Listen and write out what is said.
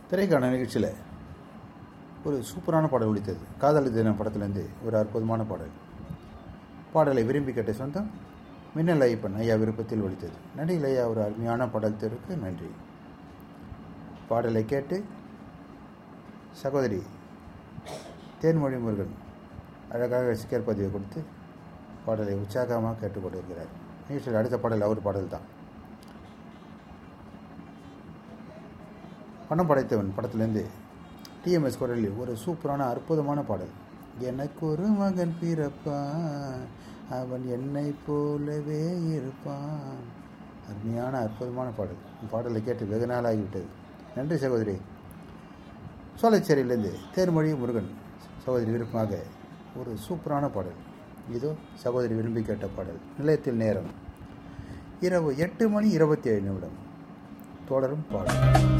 திரைக்கான நிகழ்ச்சியில் ஒரு சூப்பரான பாடல் ஒழித்தது காதல் தினம் படத்துலேருந்து ஒரு அற்புதமான பாடல் பாடலை விரும்பி கேட்ட சொந்தம் மின்னல் ஐயப்பன் ஐயா விருப்பத்தில் ஒழித்தது நடிகை ஐயா ஒரு அருமையான பாடல் தெருக்கு நன்றி பாடலை கேட்டு சகோதரி தேன்மொழி முருகன் அழகாக ஸ்டிக்கர் பதிவை கொடுத்து பாடலை உற்சாகமாக கேட்டுக்கொண்டிருக்கிறார் நிகழ்ச்சியில் அடுத்த பாடல் அவர் பாடல் தான் பணம் படைத்தவன் படத்துலேருந்து டிஎம்எஸ் குரலில் ஒரு சூப்பரான அற்புதமான பாடல் எனக்கு ஒரு மகன் பிறப்பான் அவன் என்னை போலவே இருப்பான் அருமையான அற்புதமான பாடல் பாடலை கேட்டு வெகு நாள் ஆகிவிட்டது நன்றி சகோதரி சோலைச்சேரியிலேருந்து தேர்மொழி முருகன் சகோதரி விருப்பமாக ஒரு சூப்பரான பாடல் இதோ சகோதரி விரும்பி கேட்ட பாடல் நிலையத்தில் நேரம் இரவு எட்டு மணி இருபத்தி ஏழு நிமிடம் தொடரும் பாடல்